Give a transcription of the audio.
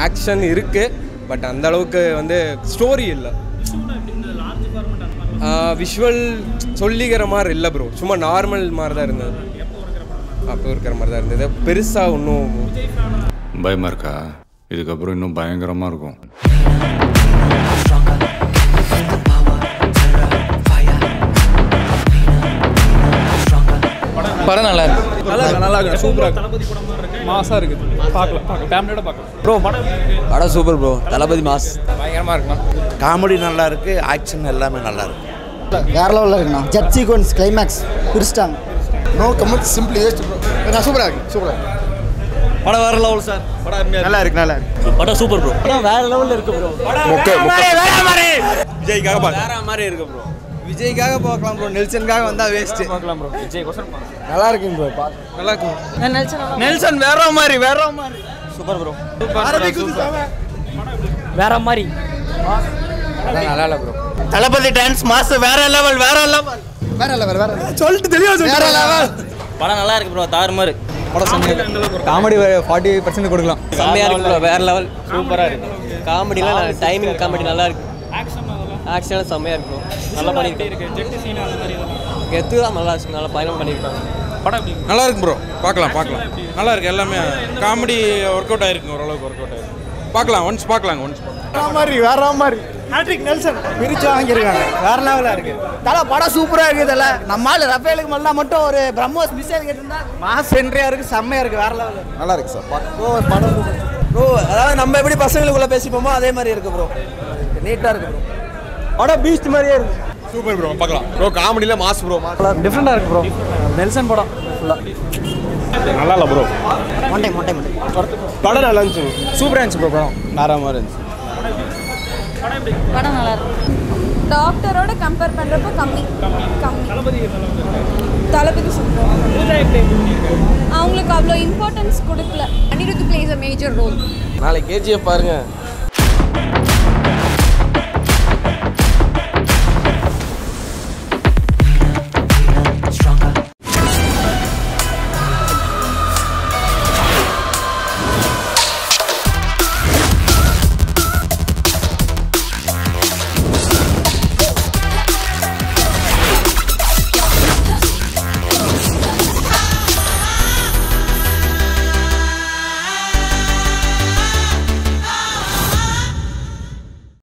Action இருக்குது but அந்த அளவுக்கு வந்து ஸ்டோரி இல்லை விஷுவல் சொல்லிக்கிற மாதிரி இல்லை ப்ரோ சும்மா நார்மல் மாதிரி தான் இருந்தது அப்போ இருக்கிற மாதிரி தான் இருந்தது பெருசாக ஒன்றும் பயமாக இருக்கா இதுக்கப்புறம் இன்னும் பயங்கரமாக இருக்கும் படம் நல்லா இருக்கு நல்லா இருக்கு நல்லா இருக்கு சூப்பராக இருக்கு மாசாக இருக்குது பார்க்கலாம் பார்க்கலாம் ஃபேமிலியோட பார்க்கலாம் ப்ரோ படம் படம் சூப்பர் ப்ரோ தளபதி மாஸ் பயங்கரமாக இருக்குண்ணா காமெடி நல்லா இருக்கு ஆக்ஷன் எல்லாமே நல்லா இருக்கு வேற லெவலில் இருக்குண்ணா ஜட் சீக்வன்ஸ் கிளைமேக்ஸ் பிரிச்சிட்டாங்க no comment simply waste bro சூப்பராக இருக்கு சூப்பராக படம் வேற லெவல் சார் படம் நல்லா இருக்கு நல்லா இருக்கு படம் சூப்பர் ப்ரோ படம் வேற லெவலில் இருக்கு ப்ரோ விஜய்க்காக வேற மாதிரி இருக்கு ப்ரோ விஜய்க்காக பார்க்கலாம் ப்ரோ நெல்சனுக்காக வந்தா வேஸ்ட் பார்க்கலாம் ப்ரோ விஜய் கோசம் நல்லா இருக்குங்க ப்ரோ நல்லா இருக்கும் நெல்சன் வேற மாதிரி வேற மாதிரி சூப்பர் ப்ரோ வேற மாதிரி நல்லா இல்லை ப்ரோ தளபதி டான்ஸ் மாஸ் வேற லெவல் வேற லெவல் வேற லெவல் வேற சொல்லிட்டு தெளிவா வேற லெவல் படம் நல்லா இருக்கு ப்ரோ தாறுமாறு படம் செம்மையாக காமெடி ஃபார்ட்டி பர்சன்ட் கொடுக்கலாம் செம்மையா இருக்கு ப்ரோ வேற லெவல் சூப்பரா இருக்கு காமெடிலாம் டைமிங் காமெடி நல்லா இருக்கு ஆக்ஷன்லாம் செம்மையா இருக்கு bro. நல்லா பண்ணிருக்காங்க கெத்து தான் நல்லா இருக்கு நல்லா பயணம் பண்ணிருக்காங்க நல்லா இருக்கு ப்ரோ பார்க்கலாம் பார்க்கலாம் நல்லா இருக்கு எல்லாமே காமெடி ஒர்க் அவுட் ஆயிருக்கு ஓரளவுக்கு ஒர்க் அவுட் ஆயிருக்கு பார்க்கலாம் ஒன்ஸ் பார்க்கலாங்க ஒன்ஸ் பார்க்கலாம் வேற மாதிரி வேற மாதிரி ஹேட்ரிக் நெல்சன் பிரிச்சு வாங்கியிருக்காங்க வேற லெவலில் இருக்கு தலை படம் சூப்பராக இருக்குது தலை நம்ம ஆள் ரஃபேலுக்கு மேலே மட்டும் ஒரு பிரம்மோஸ் மிஸ் கேட்டிருந்தா மாஸ் என்ட்ரியாக இருக்கு செம்மையாக இருக்கு வேற லெவலில் நல்லா இருக்கு சார் ப்ரோ படம் ப்ரோ அதாவது நம்ம எப்படி பசங்களுக்குள்ள பேசிப்போமோ அதே மாதிரி இருக்கு ப்ரோ நீட்டாக இருக்கு ப்ரோ படம் பீஸ்ட் மாதிரியே இருக்கு சூப்பர் ப்ரோ பார்க்கலாம் ப்ரோ காமெடியில் மாஸ் ப்ரோ டிஃப்ரெண்டாக இருக்கு ப்ரோ நெல்சன் படம் ஃபுல்லாக நல்லா இல்லை bro one time one time படம் நல்லா இருந்துச்சு சூப்பராக இருந்துச்சு ப்ரோ படம் வேற மாதிரி இருந்துச்சு படம் நல்லா இருக்கு டாக்டரோட கம்பேர் பண்றப்போ கம்மி கம்மி தளபதி சூப்பர் அவங்களுக்கு அவ்வளோ இம்பார்ட்டன்ஸ் கொடுக்கல Anirudh plays a major role நாளைக்கு கேஜிஎஃப் பாருங்க